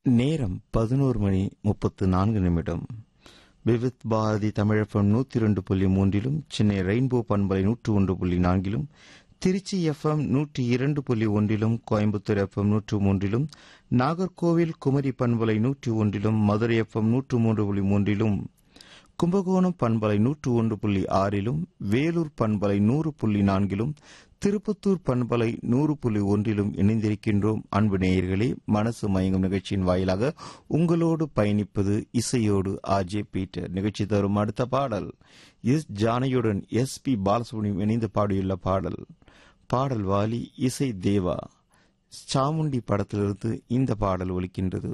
நேரம் பதினோரு மணி முப்பத்து நான்கு நிமிடம் விவித் பாரதி தமிழகம் நூத்தி இரண்டு புள்ளி மூன்றிலும் சென்னை ரெயின்போ பண்பலை நூற்று ஒன்று புள்ளி நான்கிலும் திருச்சி எஃப்எம் நூற்றி இரண்டு புள்ளி ஒன்றிலும் கோயம்புத்தூர் எஃப்எம் நூற்று மூன்றிலும் நாகர்கோவில் குமரி பண்பலை நூற்றி ஒன்றிலும் மதுரை எஃப்எம் நூற்று மூன்று புள்ளி மூன்றிலும் கும்பகோணம் பண்பலை நூற்று ஒன்று புள்ளி ஆறிலும் வேலூர் பண்பலை நூறு புள்ளி நான்கிலும் திருப்பத்தூர் பண்பலை நூறு புள்ளி ஒன்றிலும் இணைந்திருக்கின்றோம் அன்பு நேயர்களே மனசு மயங்கும் நிகழ்ச்சியின் வாயிலாக உங்களோடு பயணிப்பது இசையோடு ஆர்ஜே பீட்டர் நிகழ்ச்சி தரும் அடுத்த பாடல் எஸ் ஜானையுடன் எஸ் பி பாலசுப்ரமணியம் இணைந்து பாடியுள்ள பாடல் பாடல் வாலி இசை தேவா சாமுண்டி படத்திலிருந்து இந்த பாடல் ஒலிக்கின்றது